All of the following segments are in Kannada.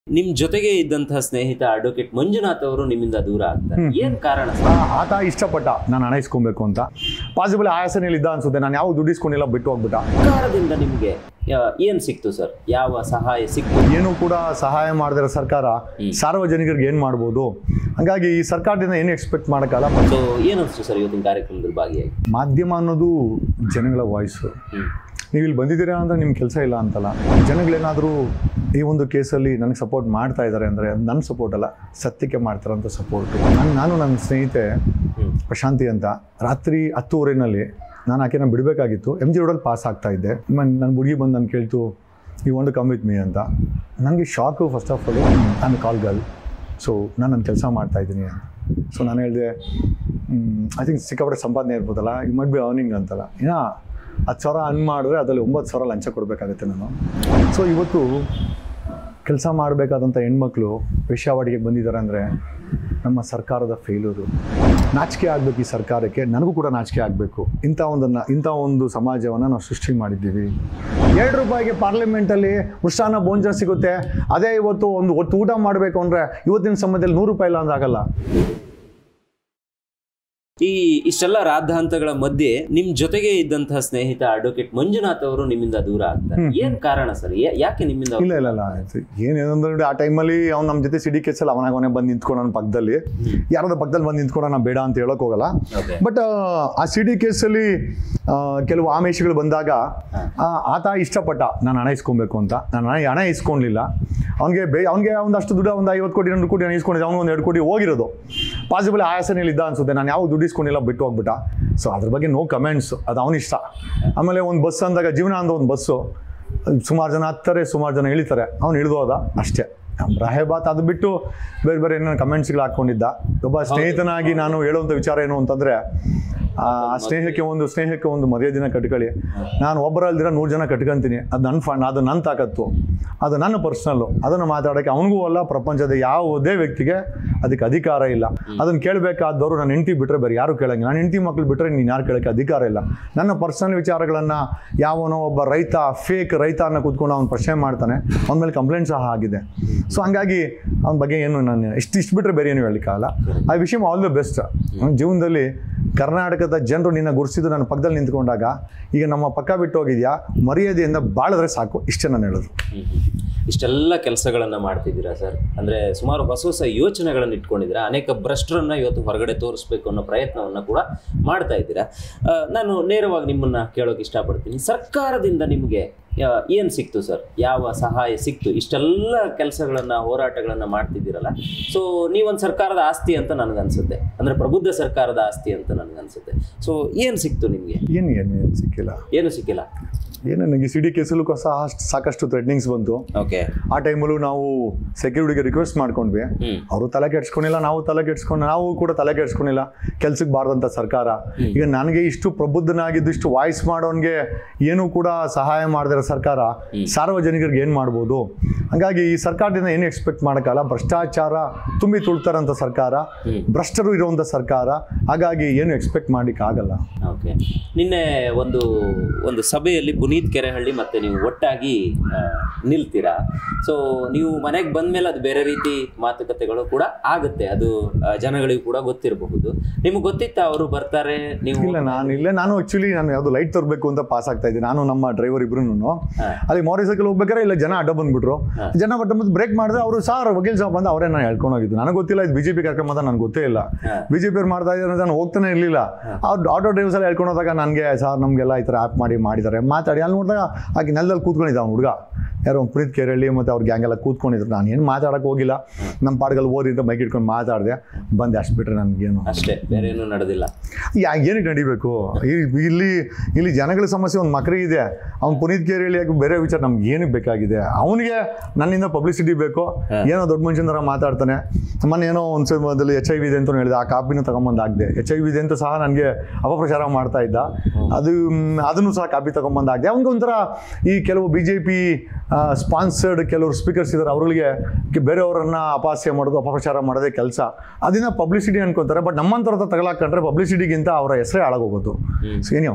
ನಿಮ್ ಜೊತೆಗೆ ಇದ್ದಂತಹ ಸ್ನೇಹಿತ ಅಡ್ವೊಕೇಟ್ ಮಂಜುನಾಥ್ ಅವರು ನಿಮ್ಮಿಂದ ದೂರ ಆಗ್ತಾರೆ ಏನ್ ಕಾರಣ ಸರ್ ಆ- ಆತ ಇಷ್ಟಪಟ್ಟ ನಾನು ಹಣ ಇಸ್ಕೊಬೇಕು ಅಂತ ಪಾಸಿಬಲ್ ಆಯಾಸನಲ್ಲಿ ಇದ್ದ ಅನ್ಸುತ್ತೆ ನಾನು ಯಾವ ದುಡ್ಡು ಇಸ್ಕೊಂಡಿಲ್ಲ ಬಿಟ್ಟು ಹೋಗ್ಬಿಟ್ಟ ಸರ್ಕಾರದಿಂದ ನಿಮ್ಗೆ ಆ, ಏನ್ ಸಿಕ್ತು ಸರ್ ಯಾವ ಸಹಾಯ ಸಿಕ್ತು ಏನು ಕೂಡ ಸಹಾಯ ಮಾಡಿದ್ರೆ ಸರ್ಕಾರ ಸಾರ್ವಜನಿಕರಿಗೆ ಏನು ಮಾಡ್ಬೋದು ಹಾಗಾಗಿ ಈ ಸರ್ಕಾರದಿಂದ ಏನು ಎಕ್ಸ್ಪೆಕ್ಟ್ ಮಾಡೋಕ್ಕಲ್ಲ ಸೊ ಏನಿಸ್ತು ಸರ್ ಇವತ್ತಿನ ಕಾರ್ಯಕ್ರಮದಲ್ಲಿ ಭಾಗಿಯಾಗಿ ಮಾಧ್ಯಮ ಅನ್ನೋದು ಜನಗಳ ವಾಯ್ಸು ಹ್ಮ್. ನೀವು ಇಲ್ಲಿ ಬಂದಿದ್ದೀರಾ ಅಂದರೆ ನಿಮ್ಮ ಕೆಲಸ ಇಲ್ಲ ಅಂತಲ್ಲ ಜನಗಳೇನಾದರೂ ಈ ಒಂದು ಕೇಸಲ್ಲಿ ನನಗೆ ಸಪೋರ್ಟ್ ಮಾಡ್ತಾ ಇದ್ದಾರೆ ಅಂದರೆ ನನ್ನ ಸಪೋರ್ಟ್ ಅಲ್ಲ ಸತ್ಯಕ್ಕೆ ಮಾಡ್ತಾರಂಥ ಸಪೋರ್ಟು ನಾನು ನಾನು ನನ್ನ ಸ್ನೇಹಿತೆ ಹ್ಮ್. ಪ್ರಶಾಂತಿ ಅಂತ ರಾತ್ರಿ ಹತ್ತುವರೆನಲ್ಲಿ ನಾನು ಆಕೆನ ಬಿಡಬೇಕಾಗಿತ್ತು ಎಮ್ ಜಿ ರೋಡಲ್ಲಿ ಪಾಸ್ ಆಗ್ತಾ ಇದ್ದೆ ನನ್ನ ಹುಡುಗಿ ಬಂದು ನಾನು ಕೇಳ್ತು ಈ ಒಂದು ಕಮ್ ವಿತ್ ಮೀ ಅಂತ ನನಗೆ ಶಾಕು ಫಸ್ಟ್ ಆಫ್ ಆಲ್ ನಾನು ಕಾಲ್ ಗರ್ಲ್ ಸೊ ನಾನು ನನ್ನ ಕೆಲಸ ಮಾಡ್ತಾ ಇದ್ದೀನಿ ಅಂತ ಸೊ ನಾನು ಹೇಳಿದೆ ಐ ಥಿಂಕ್ ಸಿಕ್ಕಾಪಟ್ಟೆ ಸಂಪಾದನೆ ಇರ್ಬೋದಲ್ಲ ಈ ಮಟ್ ಬಿ ಅರ್ನಿಂಗ್ ಅಂತಲ್ಲ ಇನ್ನ ಹತ್ತು ಸಾವಿರ ಅನ್ ಮಾಡಿದ್ರೆ ಅದರಲ್ಲಿ ಒಂಬತ್ತು ಸಾವಿರ ಲಂಚ ಕೊಡಬೇಕಾಗುತ್ತೆ ನಾನು ಸೊ ಇವತ್ತು ಕೆಲಸ ಮಾಡಬೇಕಾದಂಥ ಹೆಣ್ಮಕ್ಳು ವೇಶ್ಯಾವಾಟಿಗೆ ಬಂದಿದ್ದಾರೆ ಅಂದರೆ ನಮ್ಮ ಸರ್ಕಾರದ ಫೇಲ್ಯೂರು ನಾಚಿಕೆ ಆಗಬೇಕು ಈ ಸರ್ಕಾರಕ್ಕೆ ನನಗೂ ಕೂಡ ನಾಚಿಕೆ ಆಗಬೇಕು ಇಂಥ ಒಂದು ನ- ಇಂಥ ಒಂದು ಸಮಾಜವನ್ನು ನಾವು ಸೃಷ್ಟಿ ಮಾಡಿದ್ದೀವಿ ಎರಡು ರೂಪಾಯಿಗೆ ಪಾರ್ಲಿಮೆಂಟಲ್ಲಿ ಮೃಷ್ಟಾನ್ನ ಭೋಜನ ಸಿಗುತ್ತೆ ಅದೇ ಇವತ್ತು ಒಂದು ಹೊತ್ತು ಊಟ ಮಾಡಬೇಕು ಅಂದರೆ ಇವತ್ತಿನ ಸಮಯದಲ್ಲಿ ನೂರು ರೂಪಾಯಿ ಇಲ್ಲ ಅಂದ್ರೆ ಆಗಲ್ಲ ಈ ಇಷ್ಟೆಲ್ಲ ರಾದ್ಧಾಂತಗಳ ಮಧ್ಯೆ ನಿಮ್ ಜೊತೆಗೆ ಇದ್ದಂತಹ ಸ್ನೇಹಿತ ಅಡ್ವೊಕೇಟ್ ಮಂಜುನಾಥ್ ಅವರು ನಿಮ್ಮಿಂದ ದೂರ ಆಗ್ತಾರೆ ಏನ್ ಕಾರಣ ಸರ್ ಯಾಕೆ ನಿಮ್ಮಿಂದ ಅವ್ರು- ಇಲ್ಲ ಇಲ್ಲ ಇಲ್ಲ ಆಯ್ತು ಏನೇನಂದ್ರೆ ಆ ಟೈಮಲ್ಲಿ ಅವ್ನು ನಮ್ಮ ಜೊತೆ ಸಿಡಿ ಕೇಸಲ್ಲಿ ಅವನಾಗ ಅವನೇ ಬಂದು ನಿಂತ್ಕೊಂಡು ನನ್ನ ಪಕ್ಕದಲ್ಲಿ ಯಾರಾದ್ರೂ ಪಕ್ಕದಲ್ಲಿ ಬಂದು ನಿಂತ್ಕೊಂಡು ನಾನು ಬೇಡ ಅಂತ ಹೇಳಕ್ ಹೋಗಲ್ಲ Okay. ಬಟ್ ಆ ಸಿಡಿ ಕೇಸಲ್ಲಿ ಆ, ಕೆಲವು ಆಮಿಷಗಳು ಬಂದಾಗ ಆ, ಆತ ಇಷ್ಟಪಟ್ಟ ನಾನು ಹಣ ಇಸ್ಕೊಬೇಕು ಅಂತ ನಾನು ಹಣ ಹಣ ಇಸ್ಕೊಳ್ಲಿಲ್ಲ ಅವ್ನಿಗೆ ಬೇ ಅವ್ನಿಗೆ ಒಂದಷ್ಟು ದುಡ್ಡು ಒಂದು ಐವತ್ತು ಕೋಟಿ ನೂರು ಕೋಟಿ ನಾನು ಇಸ್ಕೊಂಡಿದ್ದೆ ಅವ್ನಿಗೆ ಒಂದು ಎರಡು ಕೋಟಿ ಹೋಗಿರೋದು ಪಾಸಿಬಲ್ ಆಯಾಸನಲ್ಲಿ ಇದ್ದ ಅನ್ಸುತ್ತೆ ನಾನು ಯಾವ ದುಡ್ಡು ಇಸ್ಕೊಂಡಿಲ್ಲ ಬಿಟ್ಟು ಹೋಗ್ಬಿಟ್ಟ ಸೊ ಅದ್ರ ಬಗ್ಗೆ ನೋ ಕಮೆಂಟ್ಸ್ ಅದು ಅವನ ಇಷ್ಟ ಆಮೇಲೆ ಒಂದು ಬಸ್ ಅಂದಾಗ ಜೀವನ ಅಂದ ಒಂದು ಬಸ್ಸು ಸುಮಾರು ಜನ ಹತ್ತಾರೆ ಸುಮಾರು ಜನ ಇಳಿತಾರೆ ಅವ್ನು ಇಳಿದು ಹೋದ ಅಷ್ಟೇ ರಾಹೇಬಾತ್ ಅದು ಬಿಟ್ಟು ಬೇರೆ ಬೇರೆ ಏನೇನು ಕಮೆಂಟ್ಸ್ಗಳು ಹಾಕ್ಕೊಂಡಿದ್ದ ಒಬ್ಬ ಸ್ನೇಹಿತನಾಗಿ ನಾನು ಹೇಳುವಂಥ ವಿಚಾರ ಏನು ಅಂತಂದರೆ ಆ ಸ್ನೇಹಕ್ಕೆ ಒಂದು ಸ್ನೇಹಕ್ಕೆ ಒಂದು ಮರ್ಯಾದಿನ ಕಟ್ಕೊಳ್ಳಿ ನಾನು ಒಬ್ಬರಲ್ದಿರ ನೂರು ಜನ ಕಟ್ಕೊಂತೀನಿ ಅದು ನನ್ನ ಫಂಡ್ ಅದು ನನ್ನ ತಾಕತ್ತು ಅದು ನನ್ನ ಪರ್ಸ್ನಲ್ಲು ಅದನ್ನು ಮಾತಾಡೋಕ್ಕೆ ಅವನಿಗೂ ಅಲ್ಲ ಪ್ರಪಂಚದ ಯಾವುದೇ ವ್ಯಕ್ತಿಗೆ ಅದಕ್ಕೆ ಅಧಿಕಾರ ಇಲ್ಲ ಅದನ್ನು ಕೇಳಬೇಕಾದವರು ನನ್ನ ಹೆಂಡತಿ ಬಿಟ್ಟರೆ ಬೇರೆ ಯಾರು ಕೇಳಂಗಿಲ್ಲ ನನ್ನ ಹೆಂಡತಿ ಮಕ್ಳು ಬಿಟ್ಟರೆ ನೀನು ಯಾರು ಕೇಳೋಕ್ಕೆ ಅಧಿಕಾರ ಇಲ್ಲ ನನ್ನ ಪರ್ಸನಲ್ ವಿಚಾರಗಳನ್ನು ಯಾವನೋ ಒಬ್ಬ ರೈತ ಫೇಕ್ ರೈತ ಅನ್ನೋ ಕೂತ್ಕೊಂಡು ಅವ್ನು ಪ್ರಶ್ನೆ ಮಾಡ್ತಾನೆ ಅವನ ಮೇಲೆ ಕಂಪ್ಲೇಂಟ್ ಸಹ ಆಗಿದೆ ಸೊ ಹಂಗಾಗಿ ಅವನ ಬಗ್ಗೆ ಏನು ನಾನು ಇಷ್ಟು ಇಷ್ಟು ಬಿಟ್ಟರೆ ಬೇರೆ ಏನು ಹೇಳಲಿಕ್ಕಾಗಲ್ಲ ಆ ವಿಷಯ ಆಲ್ ದ ಬೆಸ್ಟ್ ಜೀವನದಲ್ಲಿ ಕರ್ನಾಟಕದ ಜನರು ನಿನ್ನ ಗುರುಸಿದ್ದು ನನ್ನ ಪಕ್ಕದಲ್ಲಿ ನಿಂತ್ಕೊಂಡಾಗ ಈಗ ನಮ್ಮ ಪಕ್ಕ ಬಿಟ್ಟು ಹೋಗಿದ್ಯಾ ಮರ್ಯಾದೆಯಿಂದ ಬಾಳಿದ್ರೆ ಸಾಕು ಇಷ್ಟೇ ನಾನು ಹೇಳೋದು ಹ್ಮ್ ಹ್ಮ್. ಇಷ್ಟೆಲ್ಲ ಕೆಲಸಗಳನ್ನ ಮಾಡ್ತಿದ್ದೀರಾ ಸರ್ ಅಂದ್ರೆ ಸುಮಾರು ಹೊಸ ಹೊಸ ಯೋಚನೆಗಳನ್ನ ಇಟ್ಕೊಂಡಿದ್ದೀರಾ ಅನೇಕ ಭ್ರಷ್ಟರನ್ನ ಇವತ್ತು ಹೊರಗಡೆ ತೋರಿಸ್ಬೇಕು ಅನ್ನೋ ಪ್ರಯತ್ನವನ್ನ ಕೂಡ ಮಾಡ್ತಾ ಇದ್ದೀರಾ ಆ, ನಾನು ನೇರವಾಗಿ ನಿಮ್ಮನ್ನ ಕೇಳೋಕೆ ಇಷ್ಟಪಡ್ತೀನಿ ಸರ್ಕಾರದಿಂದ ನಿಮಗೆ ಏನು ಸಿಕ್ತು ಸರ್ ಯಾವ ಸಹಾಯ ಸಿಕ್ತು ಇಷ್ಟೆಲ್ಲ ಕೆಲಸಗಳನ್ನ ಹೋರಾಟಗಳನ್ನ ಮಾಡ್ತಿದ್ದೀರಲ್ಲ ಸೊ ನೀವೊಂದು ಸರ್ಕಾರದ ಆಸ್ತಿ ಅಂತ ನನಗನ್ಸುತ್ತೆ ಅಂದ್ರೆ ಪ್ರಬುದ್ಧ ಸರ್ಕಾರದ ಆಸ್ತಿ ಅಂತ ನನಗನ್ಸುತ್ತೆ ಸೊ ಏನು ಸಿಕ್ತು ನಿಮಗೆ ಏನು ಏನು ಏನು ಸಿಕ್ಕಿಲ್ಲ ಏನು ಸಿಕ್ಕಿಲ್ಲ ಏನು ನನಗೆ ಸಿ ಡಿ ಕೇಸಲ್ಲೂ ಸಹ ಅಷ್ಟ್- ಸಾಕಷ್ಟು ಥ್ರೆಟ್ನಿಂಗ್ಸ್ ಬಂತು ಓಕೆ ಆ ಟೈಮಲ್ಲೂ ನಾವು ಸೆಕ್ಯೂರಿಟಿಗೆ ರಿಕ್ವೆಸ್ಟ್ ಮಾಡ್ಕೊಂಡ್ವಿ ಹ್ಮ್ ಅವರು ತಲೆ ಕೆಡ್ಸ್ಕೊಂಡಿಲ್ಲ ನಾವು ತಲೆ ಕೆಡ್ಸ್ಕೊಂಡು ನಾವು ಕೂಡ ತಲೆ ಕೆಡ್ಸ್ಕೊಂಡಿಲ್ಲ ಕೆಲ್ಸಕ್ಕೆ ಬಾರ್ದಂಥ ಸರ್ಕಾರ ಈಗ ನನಗೆ ಇಷ್ಟು ಪ್ರಬುದ್ಧನಾಗಿದ್ದು ಇಷ್ಟು ವಾಯ್ಸ್ ಮಾಡೋನ್ಗೆ ಏನು ಕೂಡ ಸಹಾಯ ಮಾಡಿದ್ರೆ ಸರ್ಕಾರ ಸಾರ್ವಜನಿಕರಿಗೆ ಏನು ಮಾಡ್ಬೋದು ಹಾಗಾಗಿ ಈ ಸರ್ಕಾರದಿಂದ ಏನು ಎಕ್ಸ್ಪೆಕ್ಟ್ ಮಾಡೋಕ್ಕಲ್ಲ ಭ್ರಷ್ಟಾಚಾರ ತುಂಬಿ ತುಳ್ತಾರಂಥ ಸರ್ಕಾರ ಭ್ರಷ್ಟರು ಇರುವಂಥ ಸರ್ಕಾರ ಹಾಗಾಗಿ ಏನು ಎಕ್ಸ್ಪೆಕ್ಟ್ ಮಾಡ್ಲಿಕ್ಕೆ ಆಗಲ್ಲ ಓಕೆ ನಿನ್ನೆ ಒಂದು ಒಂದು ಸಭೆಯಲ್ಲಿ ಪುನೀತ್ ಕೆರೆಹಳ್ಳಿ ಮತ್ತೆ ನೀವು ಒಟ್ಟಾಗಿ ಆ, ನಿಲ್ತೀರಾ ಸೊ ನೀವು ಮನೆಗೆ ಬಂದ್ಮೇಲೆ ಅದು ಬೇರೆ ರೀತಿ ಮಾತುಕತೆಗಳು ಕೂಡ ಆಗುತ್ತೆ ಅದು ಆ, ಜನಗಳಿಗೂ ಕೂಡ ಗೊತ್ತಿರಬಹುದು ನಿಮ್ಗೆ ಗೊತ್ತಿತ್ತಾ ಅವರು ಬರ್ತಾರೆ ನೀವು ಇಲ್ಲ ನಾನು ಇಲ್ಲೇ ನಾನು ಆಕ್ಚುಲಿ ನಾನು ಯಾವ್ದು ಲೈಟ್ ತರಬೇಕು ಅಂತ ಪಾಸ್ ಆಗ್ತಾ ಇದ್ದೆ ನಾನು ನಮ್ಮ ಡ್ರೈವರ್ ಇಬ್ರು ಅಲ್ಲಿ ಮೋಟರ್ ಸೈಕಲ್ ಹೋಗ್ಬೇಕಾದ್ರೆ ಇಲ್ಲ ಜನ ಅಡ್ಡ ಬಂದ್ಬಿಟ್ರು ಜನ ಬಟ್ ಬಂದು ಬ್ರೇಕ್ ಮಾಡಿದ್ರೆ ಅವರು ಸಾರ್ ವಕೀಲ್ ಸಾಬ್ ಬಂದು ಅವರೇ ನಾನು ಹೇಳ್ಕೊಂಡು ಹೋಗಿದ್ದು ನನಗೆ ಗೊತ್ತಿಲ್ಲ ಇದು ಬಿಜೆಪಿ ಕರ್ಕೊಂಬಂದ ನನಗೆ ಗೊತ್ತೇ ಇಲ್ಲ ಬಿಜೆಪಿ ಅವ್ರು ಮಾಡ್ತಾ ಇದ್ದಾರೆ ನಾನು ಹೋಗ್ತಾನೆ ಇರಲಿಲ್ಲ ಅವ್ರು ಆಟೋ ಡ್ರೈವರ್ಸ್ ಎಲ್ಲ ಹೇಳ್ಕೊಂಡು ಹೋದಾಗ ನನಗೆ ಸರ್ ನಮಗೆಲ್ಲ ಈ ಥರ ಆ್ಯಪ್ ಮಾಡಿ ಮಾಡಿದ್ದಾರೆ ಮಾತಾಡಿ ಅಲ್ಲಿ ನೋಡಿದಾಗ ಆಕೆ ನೆಲದಲ್ಲಿ ಕೂತ್ಕೊಂಡಿದ್ದ ಅವ್ನು ಹುಡುಗ ಯಾರೋ ಒಂದು ಪುನೀತ್ ಕೇರಳಿ ಮತ್ತು ಅವ್ರ ಗ್ಯಾಂಗ್ ಎಲ್ಲ ಕೂತ್ಕೊಂಡಿದ್ರು ನಾನು ಏನು ಮಾತಾಡಕ್ಕೆ ಹೋಗಿಲ್ಲ ನಮ್ಮ ಪಾಡ್ಗಲ್ಲಿ ಓದಿ ಅಂತ ಮೈಕ್ ಇಟ್ಕೊಂಡು ಮಾತಾಡಿದೆ ಬಂದೆ ಅಷ್ಟು ಬಿಟ್ಟರೆ ನನಗೇನು ಅಷ್ಟೇ ಬೇರೆ ಏನೂ ನಡೆದಿಲ್ಲ ಯಾ ಏನಕ್ಕೆ ನಡಿಬೇಕು ಈ- ಇಲ್ಲಿ ಇಲ್ಲಿ ಜನಗಳ ಸಮಸ್ಯೆ ಒಂದು ಮಕ್ಕಳಿಗಿದೆ ಅವ್ನು ಪುನೀತ್ ಕೇರಳಿ ಬೇರೆ ವಿಚಾರ ನಮ್ಗೆ ಏನಕ್ಕೆ ಬೇಕಾಗಿದೆ ಅವನಿಗೆ ನನ್ನಿಂದ ಪಬ್ಲಿಸಿಟಿ ಬೇಕು ಏನೋ ದೊಡ್ಡ ಮನುಷ್ಯನ ಥರ ಮಾತಾಡ್ತಾನೆ ಮೊನ್ನೆ ಏನೋ ಒಂದು ಸಮಯದಲ್ಲಿ ಎಚ್ ಐ ವಿ ಇದೆ ಅಂತ ಹೇಳಿದೆ ಆ ಕಾಪಿನ ತಗೊಂಬಂದು ಹಾಕಿದೆ ಎಚ್ ಐ ವಿ ಇದೆ ಅಂತ ಸಹ ನನಗೆ ಅಪಪ್ರಚಾರ ಮಾಡ್ತಾ ಇದ್ದ ಅದು ಮ್, ಅದನ್ನು ಸಹ ಕಾಪಿ ತಗೊಂಬಂದು ಹಾಕಿದೆ ಅವ್ನಿಗೆ ಒಂಥರ ಈ ಕೆಲವು ಬಿ ಜೆ ಪಿ ಸ್ಪಾನ್ಸರ್ಡ್ ಕೆಲವರು ಸ್ಪೀಕರ್ಸ್ ಇದ್ದಾರೆ ಅವ್ರಿಗೆ ಕೆ- ಬೇರೆಯವರನ್ನ ಅಪಹಾಸ್ಯ ಮಾಡೋದು ಅಪಪ್ರಚಾರ ಮಾಡೋದೇ ಕೆಲಸ ಅದನ್ನ ಪಬ್ಲಿಸಿಟಿ ಅನ್ಕೊಂತಾರೆ ಬಟ್ ನಮ್ಮಂತರ ಹತ್ರ ತಗೊಳಕಂಡ್ರೆ ಪಬ್ಲಿಸಿಟಿಗಿಂತ ಅವರ ಹೆಸರೇ ಹಾಳಾಗೋಗೋದು ಸೊ ಏನೋ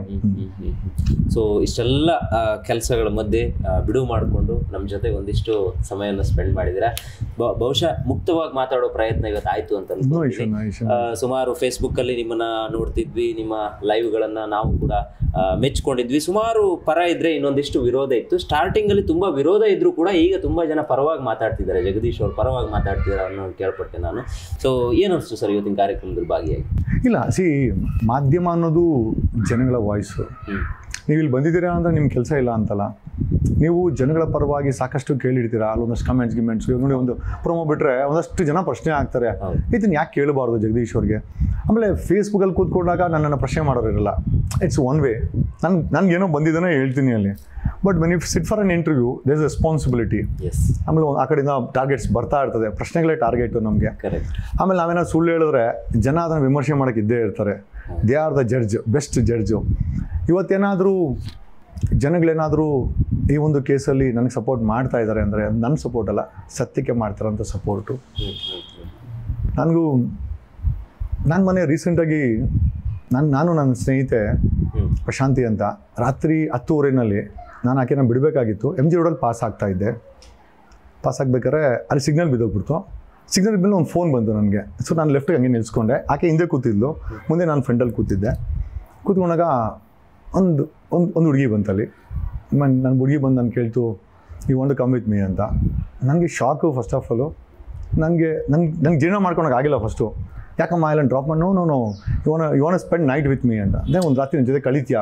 ಸೊ ಇಷ್ಟೆಲ್ಲ ಕೆಲಸಗಳ ಮಧ್ಯೆ ಆ, ಬಿಡುವು ಮಾಡಿಕೊಂಡು ನಮ್ಮ ಜೊತೆ ಒಂದಿಷ್ಟು ಸಮಯನ ಸ್ಪೆಂಡ್ ಮಾಡಿದ್ದೀರಾ ಬ- ಬಹುಶಃ ಮುಕ್ತವಾಗಿ ಮಾತಾಡೋ ಪ್ರಯತ್ನ ಇವತ್ತು ಆಯ್ತು ಅಂತ ನೋ ಅನ್ಕೊಂಡಿದ್ದೀನಿ. ಇಶ್ಯೂ ನೋ ಇಶ್ಯೂ ಆ, ಸುಮಾರು ಫೇಸ್ಬುಕ್ ಅಲ್ಲಿ ನಿಮ್ಮನ್ನ ನೋಡ್ತಿದ್ವಿ ನಿಮ್ಮ ಲೈವ್ಗಳನ್ನ ನಾವು ಕೂಡ ಆ, ಮೆಚ್ಕೊಂಡಿದ್ವಿ ಸುಮಾರು ಪರ ಇದ್ರೆ ಇನ್ನೊಂದಿಷ್ಟು ವಿರೋಧ ಇತ್ತು ಸ್ಟಾರ್ಟಿಂಗ್ ಅಲ್ಲಿ ತುಂಬಾ ವಿರೋಧ ಇದ್ರು ಕೂಡ ಈಗ ತುಂಬಾ ಜನ ಪರವಾಗಿ ಮಾತಾಡ್ತಿದ್ದಾರೆ ಜಗದೀಶ್ ಅವ್ರು ಪರವಾಗಿ ಮಾತಾಡ್ತಿದ್ದಾರೆ ಅನ್ನೋ ಕೇಳ್ಪಟ್ಟೆ ನಾನು ಸೊ ಏನಿಸ್ತು ಸರ್ ಇವತ್ತಿನ ಕಾರ್ಯಕ್ರಮದಲ್ಲಿ ಭಾಗಿಯಾಗಿ ಇಲ್ಲ ಸಿ ಮಾಧ್ಯಮ ಅನ್ನೋದು ಜನಗಳ ವಾಯ್ಸು ಹ್ಮ್ ನೀವು ಇಲ್ಲಿ ಬಂದಿದ್ದೀರಾ ಅಂದರೆ ನಿಮ್ಮ ಕೆಲಸ ಇಲ್ಲ ಅಂತಲ್ಲ ನೀವು ಜನಗಳ ಪರವಾಗಿ ಸಾಕಷ್ಟು ಕೇಳಿರ್ತೀರಾ ಅಲ್ಲೊಂದಷ್ಟು ಕಮೆಂಟ್ಸ್ ಗಿಮೆಂಟ್ಸ್ ಇವಾಗ ನೋಡಿ ಒಂದು ಪ್ರೊಮೋ ಬಿಟ್ಟರೆ ಒಂದಷ್ಟು ಜನ ಪ್ರಶ್ನೆ ಆಗ್ತಾರೆ ಹೌದು. ಇದನ್ನು ಯಾಕೆ ಕೇಳಬಾರ್ದು ಜಗದೀಶ್ ಅವ್ರಿಗೆ ಆಮೇಲೆ ಫೇಸ್ಬುಕ್ಕಲ್ಲಿ ಕೂತ್ಕೊಂಡಾಗ ನನ್ನನ್ನು ಪ್ರಶ್ನೆ ಮಾಡೋರು ಇರಲ್ಲ ಇಟ್ಸ್ ಒನ್ ವೇ ನನ್ಗೆ ನನಗೇನೋ ಬಂದಿದ್ದಾನೆ ಹೇಳ್ತೀನಿ ಅಲ್ಲಿ but when if sit for an interview does responsibility as ಆಮೇಲೆ ಒಂದ್- ಆ ಕಡೆಯಿಂದ ಟಾರ್ಗೆಟ್ಸ್ ಬರ್ತಾ ಇರ್ತದೆ ಪ್ರಶ್ನೆಗಳೇ ಟಾರ್ಗೆಟು ನಮಗೆ ಕರೆಕ್ಟ್ ಆಮೇಲೆ ನಾವೇನಾದ್ರು ಸುಳ್ಳು ಹೇಳಿದ್ರೆ ಜನ ಅದನ್ನು ವಿಮರ್ಶೆ ಮಾಡೋಕ್ಕೆ ಇದ್ದೇ ಇರ್ತಾರೆ they are the judge best judge ಇವತ್ತೇನಾದರೂ ಜನಗಳೇನಾದರೂ ಈ ಒಂದು ಕೇಸಲ್ಲಿ ನನಗೆ ಸಪೋರ್ಟ್ ಮಾಡ್ತಾ ಇದ್ದಾರೆ ಅಂದರೆ ನನ್ನ ಸಪೋರ್ಟ್ ಅಲ್ಲ ಸತ್ಯಕ್ಕೆ ಮಾಡ್ತಾರಂಥ ಸಪೋರ್ಟು ಹ್ಮ್ ಹ್ಮ್ ಹ್ಮ್ ನನಗೂ ನನ್ನ ಮನೆ ರೀಸೆಂಟಾಗಿ ನಾನು ನಾನು ನನ್ನ ಸ್ನೇಹಿತೆ ಹ್ಮ್ ಪ್ರಶಾಂತಿ ಅಂತ ರಾತ್ರಿ ಹತ್ತುವರೆನಲ್ಲಿ ನಾನು ಆಕೆನ ಬಿಡಬೇಕಾಗಿತ್ತು ಎಮ್ ಜಿ ರೋಡಲ್ಲಿ ಪಾಸ್ ಆಗ್ತಾ ಇದ್ದೆ ಪಾಸ್ ಆಗ್ಬೇಕಾದ್ರೆ ಅಲ್ಲಿ ಸಿಗ್ನಲ್ ಬಿದ್ದೋಗ್ಬಿಡ್ತು ಸಿಗ್ನಲ್ ಮೇಲೆ ಒಂದು ಫೋನ್ ಬಂತು ನನಗೆ ಸೊ ನಾನು ಲೆಫ್ಟಿಗೆ ಹಂಗೆ ನಿಲ್ಸ್ಕೊಂಡೆ ಆಕೆ ಹಿಂದೆ ಕೂತಿದ್ಲು ಮುಂದೆ ನಾನು ಫ್ರಂಟಲ್ಲಿ ಕೂತಿದ್ದೆ ಕೂತ್ಕೊಂಡಾಗ ಒಂದು ಒಂದು ಒಂದು ಹುಡುಗಿ ಬಂತಲ್ಲಿ ನನ್ನ ಹುಡುಗಿ ಬಂದು ನಾನು ಕೇಳ್ತು ಈ ಒಂದು ಕಮ್ ವಿತ್ ಮೀ ಅಂತ ನನಗೆ ಶಾಕು ಫಸ್ಟ್ ಆಫ್ ಆಲು ನನಗೆ ನಂಗೆ ನಂಗೆ ಜೀರ್ಣ ಮಾಡ್ಕೊಳಕ್ಕೆ ಆಗಿಲ್ಲ ಫಸ್ಟು ಯಾಕಮ್ಮ ಇಲ್ಲ ಡ್ರಾಪ್ ಮಾಡಿ ನೋ ನೋ ನೋ ಇವನ ಇವನ ಸ್ಪೆಂಡ್ ನೈಟ್ ವಿತ್ ಮೀ ಅಂತ ಅದೇ ಒಂದು ರಾತ್ರಿ ನನ್ನ ಜೊತೆ ಕಳಿತೀಯಾ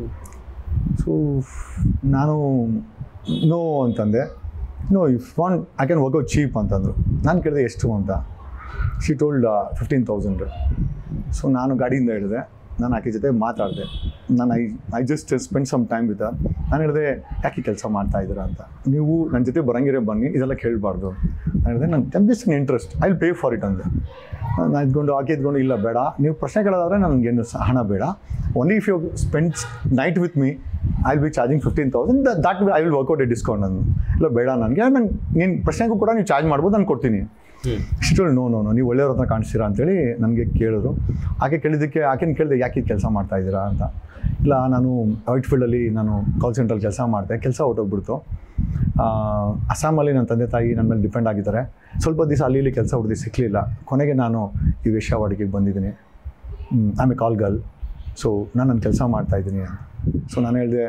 ಸೊ ನಾನು ನೋ ಅಂತಂದೆ no if want I can work out cheap ಅಂತಂದರು ನಾನು ಕೇಳಿದೆ ಎಷ್ಟು ಅಂತ she told fifteen thousand so ನಾನು ಗಾಡಿಯಿಂದ ಹೇಳಿದೆ ನಾನು ಆಕೆ ಜೊತೆ ಮಾತಾಡಿದೆ ನಾನು I I just spend some time with ನಾನು ಹೇಳಿದೆ ಯಾಕೆ ಕೆಲಸ ಮಾಡ್ತಾ ಇದ್ದೀರಾ ಅಂತ ನೀವು ನನ್ನ ಜೊತೆ ಬರಂಗಿರೇ ಬನ್ನಿ ಇದೆಲ್ಲ ಕೇಳಬಾರ್ದು ನಾನು ಹೇಳಿದೆ ನಾನು them just interest I will pay for it ಅಂದೆ ನಾನು ಇದ್ಕೊಂಡು ಆಕೆ ಇದ್ಕೊಂಡು ಇಲ್ಲ ಬೇಡ ನೀವು ಪ್ರಶ್ನೆ ಕೇಳೋದಾದ್ರೆ ನನಗೇನು ಸ- ಹಣ ಬೇಡ only if you spend night with me I will be charging fifteen thousand that I will work out a discount ನಾನು ಇಲ್ಲ ಬೇಡ ನನಗೆ ನಂಗೆ ನೀನು ಪ್ರಶ್ನೆಗೂ ಕೂಡ ನೀವು ಚಾರ್ಜ್ ಮಾಡ್ಬೋದು ನಾನು ಕೊಡ್ತೀನಿ ಹ್ಮ್ ಇಷ್ಟು ನೋ ನೋ ನೋ ನೀವು ಒಳ್ಳೆಯವ್ರ ಹತ್ರ ಕಾಣಿಸ್ತೀರಾ ಅಂತೇಳಿ ನನಗೆ ಕೇಳಿದ್ರು ಆಕೆ ಕೇಳಿದ್ದಕ್ಕೆ ಆಕೆನ ಕೇಳಿದೆ ಯಾಕೆ ಕೆಲಸ ಮಾಡ್ತಾ ಇದ್ದೀರಾ ಅಂತ ಇಲ್ಲ ನಾನು ವೈಟ್ ಫೀಲ್ಡಲ್ಲಿ ನಾನು ಕಾಲ್ ಸೆಂಟ್ರಲ್ಲಿ ಕೆಲಸ ಮಾಡಿದೆ ಕೆಲಸ ಹೊಟ್ಟೋಗ್ಬಿಡ್ತು ಆ, ಅಸ್ಸಾಮಲ್ಲಿ ನನ್ನ ತಂದೆ ತಾಯಿ ನನ್ನ ಮೇಲೆ ಡಿಪೆಂಡ್ ಆಗಿದ್ದಾರೆ ಸ್ವಲ್ಪ ದಿವಸ ಅಲ್ಲಿ ಇಲ್ಲಿ ಕೆಲಸ ಹುಡುಗಿ ಸಿಕ್ಕಲಿಲ್ಲ ಕೊನೆಗೆ ನಾನು ಈ ವೇಶ್ಯಾವಾಟಿಕೆಗೆ ಬಂದಿದ್ದೀನಿ ಆಮೇಲೆ ಕಾಲ್ ಗರ್ಲ್ ಸೊ ನಾನು ನನ್ನ ಕೆಲಸ ಮಾಡ್ತಾ ಇದ್ದೀನಿ ಅಂತ ಸೊ ನಾನು ಹೇಳಿದೆ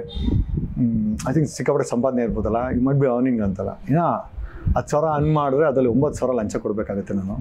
ಐ ಥಿಂಕ್ ಸಿಕ್ಕಾಪಟ್ಟೆ ಸಂಪಾದನೆ ಇರ್ಬೋದಲ್ಲ ಯು ಮಟ್ ಬಿ ಅರ್ನಿಂಗ್ ಅಂತಲ್ಲ ಏನೋ ಹತ್ತು ಸಾವಿರ ಅನ್ ಮಾಡಿದ್ರೆ ಅದರಲ್ಲಿ ಒಂಬತ್ತು ಸಾವಿರ ಲಂಚ ಕೊಡಬೇಕಾಗುತ್ತೆ ನಾನು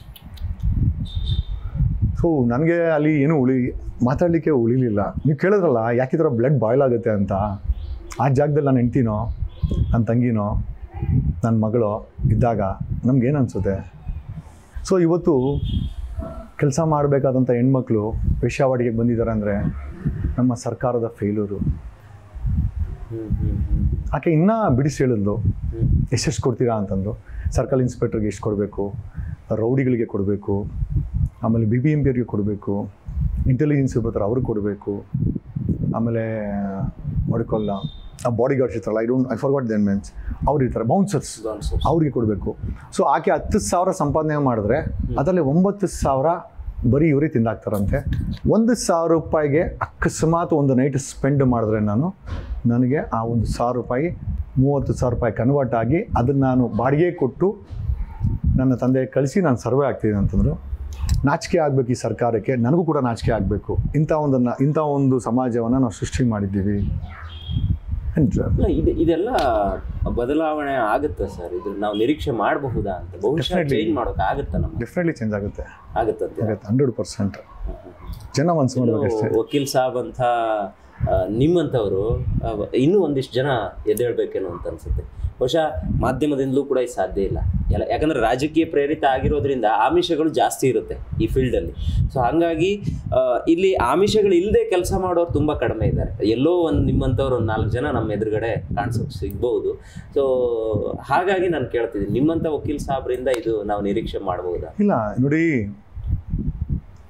ಸೊ ನನಗೆ ಅಲ್ಲಿ ಏನೂ ಉಳಿ ಮಾತಾಡಲಿಕ್ಕೆ ಉಳಿಲಿಲ್ಲ ನೀವು ಕೇಳಿದ್ರಲ್ಲ ಯಾಕೆ ಈ ಥರ ಬ್ಲಡ್ ಬಾಯ್ಲ್ ಆಗುತ್ತೆ ಅಂತ ಆ ಜಾಗದಲ್ಲಿ ನನ್ನ ಹೆಂಡ್ತಿನೋ ನನ್ನ ತಂಗಿನೋ ನನ್ನ ಮಗಳು ಇದ್ದಾಗ ನಮ್ಗೇನು ಅನಿಸುತ್ತೆ ಸೊ ಇವತ್ತು ಕೆಲಸ ಮಾಡಬೇಕಾದಂಥ ಹೆಣ್ಮಕ್ಳು ವೇಶ್ಯಾವಾಟಿಗೆ ಬಂದಿದ್ದಾರೆ ಅಂದರೆ ನಮ್ಮ ಸರ್ಕಾರದ ಫೇಲ್ಯೂರು ಹ್ಮ್ ಹ್ಮ್ ಹ್ಮ್ ಆಕೆ ಇನ್ನೂ ಬಿಡಿಸಿ ಹೇಳಿದ್ಲು ಹ್ಮ್ ಎಷ್ಟೆಷ್ಟು ಕೊಡ್ತೀರಾ ಅಂತಂದು ಸರ್ಕಲ್ ಇನ್ಸ್ಪೆಕ್ಟರ್ಗೆ ಎಷ್ಟು ಕೊಡಬೇಕು ರೌಡಿಗಳಿಗೆ ಕೊಡಬೇಕು ಆಮೇಲೆ ಬಿ ಬಿ ಎಂ ಪಿ ಅವ್ರಿಗೆ ಕೊಡಬೇಕು ಇಂಟೆಲಿಜೆನ್ಸ್ ಇರ್ಬೇಕಾರೆ ಅವ್ರಿಗೆ ಕೊಡಬೇಕು ಆಮೇಲೆ ಮಾಡ್ಕೊಳ್ಳ ಆ ಬಾಡಿ ಗಾರ್ಡ್ಸ್ ಇರ್ತಾರಲ್ಲ I don't I for what then means ಅವ್ರು ಇರ್ತಾರೆ ಬೌನ್ಸರ್ಸ್ Bouncers. ಅವ್ರಿಗೆ ಕೊಡಬೇಕು ಸೊ ಆಕೆ ಹತ್ತು ಸಾವಿರ ಸಂಪಾದನೆ ಮಾಡಿದ್ರೆ ಅದರಲ್ಲಿ ಒಂಬತ್ತು ಸಾವಿರ ಬರೀ ಇವರೇ ತಿಂದಾಕ್ತಾರಂತೆ ಒಂದು ಸಾವಿರ ರೂಪಾಯಿಗೆ ಅಕಸ್ಮಾತ್ ಒಂದು ನೈಟ್ ಸ್ಪೆಂಡ್ ಮಾಡಿದ್ರೆ ನಾನು ನನಗೆ ಆ ಒಂದು ಸಾವಿರ ರೂಪಾಯಿ ಮೂವತ್ತು ಸಾವಿರ ರೂಪಾಯಿ ಕನ್ವರ್ಟ್ ಆಗಿ ಅದನ್ನು ನಾನು ಬಾಡಿಗೆ ಕೊಟ್ಟು ನನ್ನ ತಂದೆ ಕಳಿಸಿ ನಾನು ಸರ್ವೆ ಆಗ್ತೀನಿ ಅಂತಂದರು ನಾಚಿಕೆ ಆಗಬೇಕು ಈ ಸರ್ಕಾರಕ್ಕೆ ನನಗೂ ಕೂಡ ನಾಚಿಕೆ ಆಗಬೇಕು ಇಂಥ ಒಂದನ್ನು ಇಂಥ ಒಂದು ಸಮಾಜವನ್ನು ನಾವು ಸೃಷ್ಟಿ ಮಾಡಿದ್ದೀವಿ And, ಅಲ್ಲ ಇದು ಇದೆಲ್ಲ ಬದಲಾವಣೆ ಆಗುತ್ತಾ ಸರ್ ಇದು ನಾವು ನಿರೀಕ್ಷೆ ಮಾಡಬಹುದಾ ಅಂತ ಬಹುಶಃ Definitely. ಚೇಂಜ್ ಮಾಡೋಕೆ ಆಗುತ್ತಾ ನಮ್ಗೆ ಡೆಫಿನೆಟ್ಲಿ ಚೇಂಜ್ ಆಗುತ್ತೆ ಆಗುತ್ತಂತೆ ಆಗುತ್ತೆ ಹಂಡ್ರೆಡ್ ಪರ್ಸೆಂಟ್ ಜನ ಮನ್ಸು ಮಾಡ್ಬೇಕಷ್ಟೇ ವಕೀಲ್ ಸಾಬ್ ಅಂತ ಆ, ನಿಮ್ಮಂಥವ್ರು ಆ, ಇನ್ನೂ ಒಂದಿಷ್ಟು ಜನ ಎದ್ದೇಳ್ಬೇಕೇನೋ ಅಂತ ಅನ್ಸುತ್ತೆ ಬಹುಶಃ ಮಾಧ್ಯಮದಿಂದಲೂ ಕೂಡ ಇದು ಸಾಧ್ಯ ಇಲ್ಲ ಎಲ್ಲ ಯಾಕಂದ್ರೆ ರಾಜಕೀಯ ಪ್ರೇರಿತ ಆಗಿರೋದ್ರಿಂದ ಆಮಿಷಗಳು ಜಾಸ್ತಿ ಇರುತ್ತೆ ಈ ಫೀಲ್ಡಲ್ಲಿ ಸೊ ಹಾಗಾಗಿ ಆ, ಇಲ್ಲಿ ಆಮಿಷಗಳು ಇಲ್ಲದೆ ಕೆಲಸ ಮಾಡೋರು ತುಂಬ ಕಡಿಮೆ ಇದ್ದಾರೆ ಎಲ್ಲೋ ಒಂದು ನಿಮ್ಮಂಥವ್ರು ಒಂದು ನಾಲ್ಕು ಜನ ನಮ್ಮ ಎದುರುಗಡೆ ಕಾಣಿಸೋಕೆ ಸಿಗ್ಬೋದು ಸೊ ಹಾಗಾಗಿ ನಾನು ಕೇಳ್ತಿದ್ದೀನಿ ನಿಮ್ಮಂಥ ವಕೀಲ್ ಸಾಬ್ರಿಂದ ಇದು ನಾವು ನಿರೀಕ್ಷೆ ಮಾಡ್ಬೋದಾ ಇಲ್ಲ ನೋಡಿ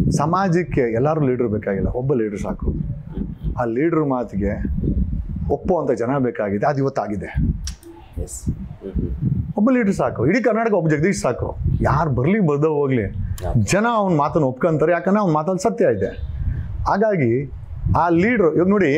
ಸಮಾಜಕ್ಕೆ ಎಲ್ಲರೂ ಲೀಡ್ರ್ ಬೇಕಾಗಿಲ್ಲ ಒಬ್ಬ ಲೀಡ್ರ್ ಸಾಕು ಆ ಲೀಡ್ರ್ ಮಾತಿಗೆ ಒಪ್ಪುವಂಥ ಜನ ಬೇಕಾಗಿದೆ ಅದು ಇವತ್ತಾಗಿದೆ ಎಸ್ ಹ್ಮ್ ಹ್ಮ್ ಒಬ್ಬ ಲೀಡ್ರ್ ಸಾಕು ಇಡೀ ಕರ್ನಾಟಕ ಒಬ್ಬ ಜಗದೀಶ್ ಸಾಕು ಯಾರು ಬರಲಿ ಬರ್ದ ಹೋಗ್ಲಿ ಜನ ಅವ್ನ ಮಾತನ್ನು ಒಪ್ಕೊಂತಾರೆ ಯಾಕಂದ್ರೆ ಅವ್ನ ಮಾತಲ್ಲಿ ಸತ್ಯ ಇದೆ ಹಾಗಾಗಿ ಆ ಲೀಡ್ರು ಇವಾಗ ನೋಡಿ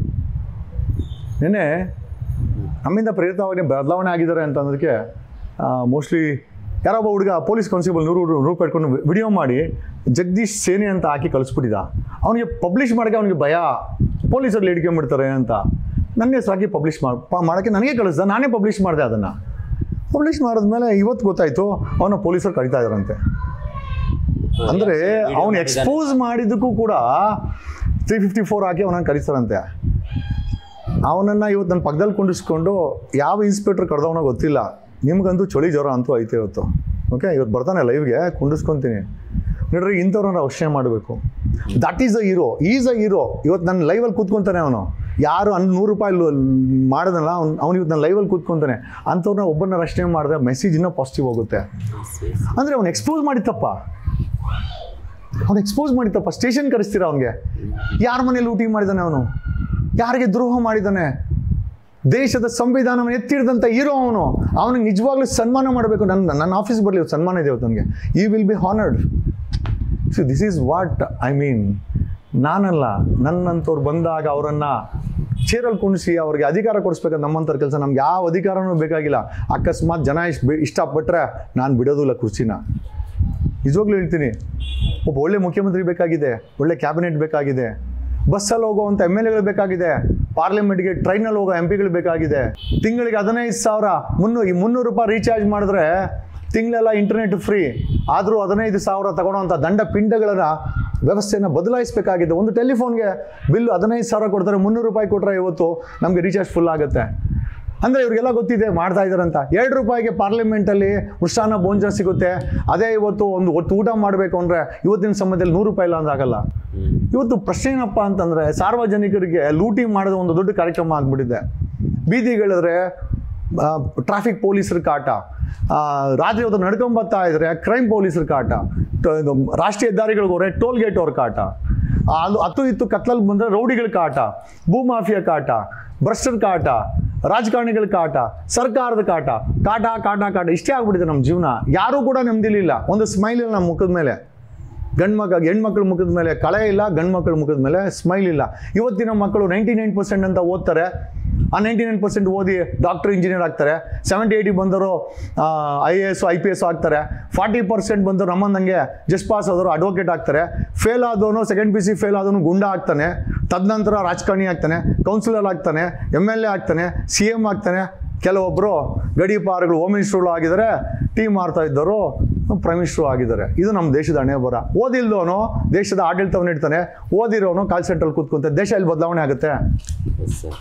ನೆನೆ ನಮ್ಮಿಂದ ಪ್ರೇರಿತವಾಗಿ ಬದಲಾವಣೆ ಆಗಿದ್ದಾರೆ ಅಂತ ಅನ್ನೋದಕ್ಕೆ ಮೋಸ್ಟ್ಲಿ ಯಾರೊಬ್ಬ ಹುಡುಗ ಪೊಲೀಸ್ ಕಾನ್ಸ್ಟೇಬಲ್ ನೂರು ನೂರು ರೂಪಾಯಿ ಇಟ್ಕೊಂಡು ವಿಡಿಯೋ ಮಾಡಿ ಜಗದೀಶ್ ಸೇನೆ ಅಂತ ಹಾಕಿ ಕಳಿಸ್ಬಿಟ್ಟಿದ್ದ ಅವನಿಗೆ ಪಬ್ಲಿಷ್ ಮಾಡೋಕ್ಕೆ ಅವನಿಗೆ ಭಯ ಪೊಲೀಸರು ಹಿಡ್ಕೊಂಬಿಡ್ತಾರೆ ಅಂತ ನನ್ನ ಹೆಸರು ಹಾಕಿ ಪಬ್ಲಿಷ್ ಮಾಡಿ ಮಾಡೋಕ್ಕೆ ನನಗೆ ಕಳಿಸ್ದ ನಾನೇ ಪಬ್ಲಿಷ್ ಮಾಡಿದೆ ಅದನ್ನು ಪಬ್ಲಿಷ್ ಮಾಡಿದ್ಮೇಲೆ ಇವತ್ತು ಗೊತ್ತಾಯಿತು ಅವನ ಪೊಲೀಸರು ಕರಿತಾ ಇದ್ದಾರಂತೆ ಅಂದರೆ ಅವನು ಎಕ್ಸ್ಪೋಸ್ ಮಾಡಿದ್ದಕ್ಕೂ ಕೂಡ ತ್ರೀ ಫಿಫ್ಟಿ ಫೋರ್ ಹಾಕಿ ಅವನನ್ನು ಕರೀತಾರಂತೆ ಅವನನ್ನು ಇವತ್ತು ನನ್ನ ಪಕ್ಕದಲ್ಲಿ ಕುಂಡಿಸ್ಕೊಂಡು ಯಾವ ಇನ್ಸ್ಪೆಕ್ಟರ್ ಕರೆದವನೋ ಗೊತ್ತಿಲ್ಲ ನಿಮ್ಗಂತೂ ಚಳಿ ಜ್ವರ ಅಂತೂ ಐತೆ ಇವತ್ತು ಓಕೆ ಇವತ್ತು ಬರ್ತಾನೆ ಲೈವ್ಗೆ ಕುಂಡಿಸ್ಕೊತೀನಿ ನೋಡ್ರಿ ಇಂಥವ್ರನ್ನ ಅವಶ್ಯ ಮಾಡಬೇಕು that is a hero is a hero ಇವತ್ತು ನನ್ನ ಲೈವಲ್ಲಿ ಕೂತ್ಕೊಂತಾನೆ ಅವನು ಯಾರು ಅನ್ ನೂರು ರೂಪಾಯಿ ಮಾಡೋದಲ್ಲ ಅವ್ನು ಅವ್ನು ಇವತ್ತು ನನ್ನ ಲೈವಲ್ಲಿ ಕೂತ್ಕೊಂತಾನೆ ಅಂಥವ್ರನ್ನ ಒಬ್ಬರನ್ನ ರಕ್ಷಣೆ ಮಾಡಿದ್ರೆ ಮೆಸೇಜ್ ಇನ್ನೂ ಪಾಸಿಟಿವ್ ಹೋಗುತ್ತೆ ಅಂದರೆ ಅವ್ನು ಎಕ್ಸ್ಪೋಸ್ ಮಾಡಿತ್ತಪ್ಪ ಅವ್ನು ಎಕ್ಸ್ಪೋಸ್ ಮಾಡಿತ್ತಪ್ಪ ಸ್ಟೇಷನ್ ಕರೆಸ್ತೀರ ಅವನಿಗೆ ಯಾರ ಮನೇಲಿ ಲೂಟಿ ಮಾಡಿದ್ದಾನೆ ಅವನು ಯಾರಿಗೆ ದ್ರೋಹ ಮಾಡಿದ್ದಾನೆ ದೇಶದ ಸಂವಿಧಾನವನ್ನು ಎತ್ತಿಡಿದಂಥ ಹೀರೋ ಅವನು ಅವನಿಗೆ ನಿಜವಾಗ್ಲೂ ಸನ್ಮಾನ ಮಾಡಬೇಕು ನನ್ನ ನನ್ನ ಆಫೀಸ್ ಬರಲಿ ಸನ್ಮಾನ ಇದೆ ಇವತ್ತು ನನಗೆ ಈ will be honoured so this is what I mean ನಾನಲ್ಲ ನನ್ನಂಥವ್ರು ಬಂದಾಗ ಅವರನ್ನು ಚೇರಲ್ಲಿ ಕುಣಿಸಿ ಅವ್ರಿಗೆ ಅಧಿಕಾರ ಕೊಡಿಸ್ಬೇಕಂತ ನಮ್ಮಂಥವ್ರ ಕೆಲಸ ನಮ್ಗೆ ಯಾವ ಅಧಿಕಾರನೂ ಬೇಕಾಗಿಲ್ಲ ಅಕಸ್ಮಾತ್ ಜನ ಇಷ್ಟು ಇಷ್ಟಪಟ್ಟರೆ ನಾನು ಬಿಡೋದಿಲ್ಲ ಕುರ್ಚಿನ ನಿಜವಾಗ್ಲೂ ಹೇಳ್ತೀನಿ ಒಬ್ಬ ಒಳ್ಳೆ ಮುಖ್ಯಮಂತ್ರಿ ಬೇಕಾಗಿದೆ ಒಳ್ಳೆ ಕ್ಯಾಬಿನೆಟ್ ಬೇಕಾಗಿದೆ ಬಸ್ಸಲ್ಲಿ ಹೋಗುವಂಥ ಎಮ್ ಎಲ್ ಎಗಳು ಬೇಕಾಗಿದೆ ಪಾರ್ಲಿಮೆಂಟ್ಗೆ ಟ್ರೈನಲ್ಲಿ ಹೋಗೋ ಎಂ ಪಿಗಳು ಬೇಕಾಗಿದೆ ತಿಂಗಳಿಗೆ ಹದಿನೈದು ಸಾವಿರ ಮುನ್ನೂರು ಈ ಮುನ್ನೂರು ರೂಪಾಯಿ ರೀಚಾರ್ಜ್ ಮಾಡಿದ್ರೆ ತಿಂಗಳೆಲ್ಲ ಇಂಟರ್ನೆಟ್ ಫ್ರೀ ಆದರೂ ಹದಿನೈದು ಸಾವಿರ ತಗೊಳ್ಳೋವಂಥ ದಂಡ ಪಿಂಡಗಳ ವ್ಯವಸ್ಥೆಯನ್ನು ಬದಲಾಯಿಸಬೇಕಾಗಿದೆ ಒಂದು ಟೆಲಿಫೋನ್ಗೆ ಬಿಲ್ಲು ಹದಿನೈದು ಸಾವಿರ ಕೊಡ್ತಾರೆ ಮುನ್ನೂರು ರೂಪಾಯಿ ಕೊಟ್ಟರೆ ಇವತ್ತು ನಮಗೆ ರೀಚಾರ್ಜ್ ಫುಲ್ ಆಗುತ್ತೆ ಅಂದರೆ ಇವ್ರಿಗೆಲ್ಲ ಗೊತ್ತಿದೆ ಮಾಡ್ತಾ ಇದ್ದಾರಂತ ಎರಡು ರೂಪಾಯಿಗೆ ಪಾರ್ಲಿಮೆಂಟಲ್ಲಿ ಮೃಷ್ಟಾನ್ನ ಭೋಜನ ಸಿಗುತ್ತೆ ಅದೇ ಇವತ್ತು ಒಂದು ಹೊತ್ತು ಊಟ ಮಾಡಬೇಕು ಅಂದರೆ ಇವತ್ತಿನ ಸಮಯದಲ್ಲಿ ನೂರು ರೂಪಾಯಿ ಇಲ್ಲ ಅಂದ್ರೆ ಆಗಲ್ಲ ಇವತ್ತು ಪ್ರಶ್ನೆ ಏನಪ್ಪ ಅಂತಂದರೆ ಸಾರ್ವಜನಿಕರಿಗೆ ಲೂಟಿ ಮಾಡೋದು ಒಂದು ದೊಡ್ಡ ಕಾರ್ಯಕ್ರಮ ಆಗಿಬಿಟ್ಟಿದೆ ಬೀದಿಗಳಿದ್ರೆ ಟ್ರಾಫಿಕ್ ಪೊಲೀಸರ ಕಾಟ ಆ, ರಾತ್ರಿ ಹೊತ್ತು ನಡ್ಕೊಂಬತ್ತಾ ಇದ್ರೆ ಕ್ರೈಮ್ ಪೊಲೀಸರ ಕಾಟ ಟ- ಇದು ರಾಷ್ಟ್ರೀಯ ಹೆದ್ದಾರಿಗಳಿಗೆ ಹೋದ್ರೆ ಟೋಲ್ ಗೇಟ್ ಅವ್ರ ಕಾಟ ಆ, ಅದು ಹತ್ತು ಇತ್ತು ಕತ್ಲಲ್ಲಿ ಬಂದರೆ ರೌಡಿಗಳ ಕಾಟ ಭೂಮಾಫಿಯಾ ಕಾಟ ಭ್ರಷ್ಟರ ಕಾಟ ರಾಜಕಾರಣಿಗಳ ಕಾಟ ಸರ್ಕಾರದ ಕಾಟ ಕಾಟ ಕಾಟ ಕಾಟ ಇಷ್ಟೇ ಆಗ್ಬಿಟ್ಟಿದೆ ನಮ್ಮ ಜೀವನ ಯಾರೂ ಕೂಡ ನೆಮ್ಮದಿಲಿಲ್ಲ ಒಂದು ಸ್ಮೈಲ್ ಇಲ್ಲ ನಮ್ಮ ಮುಖದ ಮೇಲೆ ಗಂಡು ಮಕ್ಕ ಹೆಣ್ಮಕ್ಳ ಮುಖದ ಮೇಲೆ ಕಳೆ ಇಲ್ಲ ಗಂಡು ಮಕ್ಕಳ ಮುಖದ ಮೇಲೆ ಸ್ಮೈಲ್ ಇಲ್ಲ ಇವತ್ತಿನ ಮಕ್ಕಳು ನೈಂಟಿ ನೈನ್ ಪರ್ಸೆಂಟ್ ಅಂತ ಓದ್ತಾರೆ ಆ ನೈಂಟಿ ನೈನ್ ಪರ್ಸೆಂಟ್ ಓದಿ ಡಾಕ್ಟರ್ ಇಂಜಿನಿಯರ್ ಆಗ್ತಾರೆ ಸೆವೆಂಟಿ ಏಯ್ಟಿ ಬಂದವರು I A S I P S ಆಗ್ತಾರೆ ಫಾರ್ಟಿ ಪರ್ಸೆಂಟ್ ಬಂದವರು ನಮ್ಮಂದಂಗೆ ಜಸ್ಟ್ ಪಾಸ್ ಆದವರು ಅಡ್ವೊಕೇಟ್ ಆಗ್ತಾರೆ ಫೇಲ್ ಆದವನು ಸೆಕೆಂಡ್ ಪಿ ಸಿ ಫೇಲ್ ಆದವನು ಗುಂಡ ಆಗ್ತಾನೆ ತದನಂತರ ರಾಜಕಾರಣಿ ಆಗ್ತಾನೆ ಕೌನ್ಸಿಲರ್ ಆಗ್ತಾನೆ ಎಮ್ ಎಲ್ ಎ ಆಗ್ತಾನೆ ಸಿ ಎಮ್ ಆಗ್ತಾನೆ ಕೆಲವೊಬ್ಬರು ಗಡೀಪಾರುಗಳು ಹೋಮ್ ಮಿನಿಸ್ಟ್ರುಗಳು ಆಗಿದ್ದಾರೆ ಟೀ ಮಾರ್ತಾ ಇದ್ದವರು ಪ್ರೈಮ್ ಮಿನಿಸ್ಟ್ರು ಆಗಿದ್ದಾರೆ ಇದು ನಮ್ಮ ದೇಶದ ಹಣೆ ಬರ ಓದಿಲ್ದವನು ದೇಶದ ಆಡಳಿತವನ್ನು ಇಡ್ತಾನೆ ಓದಿರೋನು ಕಾಲ್ ಸೆಂಟ್ರಲ್ಲಿ ಕೂತ್ಕೊಂತ ದೇಶ ಇಲ್ಲಿ ಬದಲಾವಣೆ ಆಗುತ್ತೆ ಎಸ್ ಸರ್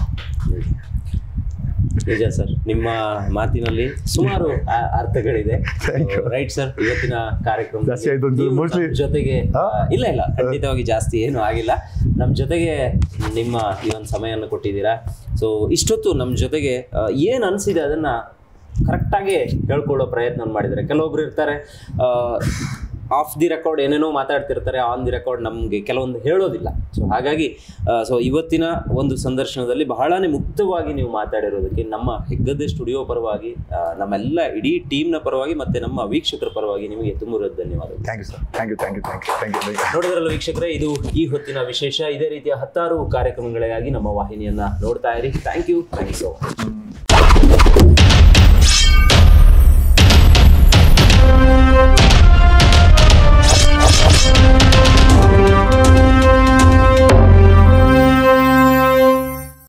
ನಿಜ ಸರ್ ನಿಮ್ಮ ಮಾತಿನಲ್ಲಿ ಸುಮಾರು ಆ- ಅರ್ಥಗಳಿದೆ Thank you. ರೈಟ್ ಸರ್ ಇವತ್ತಿನ ಕಾರ್ಯಕ್ರಮ ಜಾಸ್ತಿ ಆಯ್ತು ಅಂತ mostly- ಜೊತೆಗೆ ಹಾ? ಆ, ಇಲ್ಲ ಇಲ್ಲ ಖಂಡಿತವಾಗಿ ಜಾಸ್ತಿ ಏನು ಆಗಿಲ್ಲ ನಮ್ಮ ಜೊತೆಗೆ ನಿಮ್ಮ ಈ ಒಂದು ಸಮಯವನ್ನು ಕೊಟ್ಟಿದ್ದೀರಾ ಸೊ ಇಷ್ಟೊತ್ತು ನಮ್ಮ ಜೊತೆಗೆ ಆ, ಏನ್ ಅನಿಸಿದೆ ಅದನ್ನ ಕರೆಕ್ಟಾಗಿ ಹೇಳ್ಕೊಳ್ಳೋ ಪ್ರಯತ್ನ ಮಾಡಿದ್ದಾರೆ ಕೆಲವೊಬ್ರು ಇರ್ತಾರೆ ಆಫ್ ದಿ ರೆಕಾರ್ಡ್ ಏನೇನೋ ಮಾತಾಡ್ತಿರ್ತಾರೆ ಆನ್ ದಿ ರೆಕಾರ್ಡ್ ನಮಗೆ ಕೆಲವೊಂದು ಹೇಳೋದಿಲ್ಲ ಸೊ ಹಾಗಾಗಿ ಸೊ ಇವತ್ತಿನ ಒಂದು ಸಂದರ್ಶನದಲ್ಲಿ ಬಹಳನೇ ಮುಕ್ತವಾಗಿ ನೀವು ಮಾತಾಡಿರೋದಕ್ಕೆ ನಮ್ಮ ಹೆಗ್ಗದ್ದೆ ಸ್ಟುಡಿಯೋ ಪರವಾಗಿ ಆ, ನಮ್ಮೆಲ್ಲ ಇಡೀ ಟೀಮ್ನ ಪರವಾಗಿ ಮತ್ತೆ ನಮ್ಮ ವೀಕ್ಷಕರ ಪರವಾಗಿ ನಿಮಗೆ ತುಂಬ ಧನ್ಯವಾದಗಳು thank you sir thank you thank you thank you thank you ನೋಡಿದ್ರಲ್ಲ ವೀಕ್ಷಕರೇ ಇದು ಈ ಹೊತ್ತಿನ ವಿಶೇಷ ಇದೇ ರೀತಿಯ ಹತ್ತಾರು ಕಾರ್ಯಕ್ರಮಗಳಿಗಾಗಿ ನಮ್ಮ ವಾಹಿನಿಯನ್ನ ನೋಡ್ತಾ ಇರಿ thank you thank you so much